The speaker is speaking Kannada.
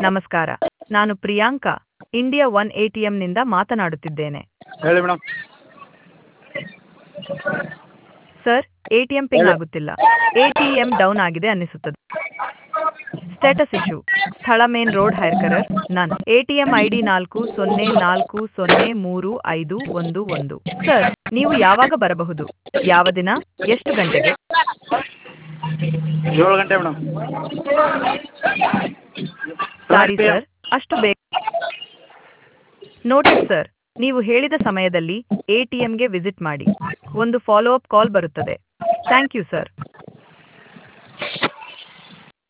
ನಮಸ್ಕಾರ ನಾನು ಪ್ರಿಯಾಂಕಾ ಇಂಡಿಯಾ ಒನ್ ಎಟಿಎಂನಿಂದ ಮಾತನಾಡುತ್ತಿದ್ದೇನೆ ಹೇಳಿ ಮೇಡಮ್ ಸರ್ ಎಟಿಎಂ ಪಿಂಗ್ ಆಗುತ್ತಿಲ್ಲ ಎಟಿಎಂ ಡೌನ್ ಆಗಿದೆ ಅನ್ನಿಸುತ್ತದೆ ಸ್ಟೇಟಸ್ ಇಶ್ಯೂ ಸ್ಥಳ ಮೇನ್ ರೋಡ್ ಹೈರ್ಕರರ್ ನನ್ ಎಟಿಎಂ ಐಡಿ ನಾಲ್ಕು ಸೊನ್ನೆ ನಾಲ್ಕು ಸೊನ್ನೆ ಮೂರು ಐದು ಒಂದು ಒಂದು ಸರ್ ನೀವು ಯಾವಾಗ ಬರಬಹುದು ಯಾವ ದಿನ ಎಷ್ಟು ಗಂಟೆಗೆ ಏಳು ಗಂಟೆ ಮೇಡಮ್ ಸಾರಿ ಸರ್ ಅಷ್ಟು ಬೇಗ ನೋಟಿಸ್ ಸರ್ ನೀವು ಹೇಳಿದ ಸಮಯದಲ್ಲಿ ಎಟಿಎಂಗೆ ವಿಸಿಟ್ ಮಾಡಿ ಒಂದು ಫಾಲೋ ಅಪ್ ಕಾಲ್ ಬರುತ್ತದೆ ಥ್ಯಾಂಕ್ ಯು ಸರ್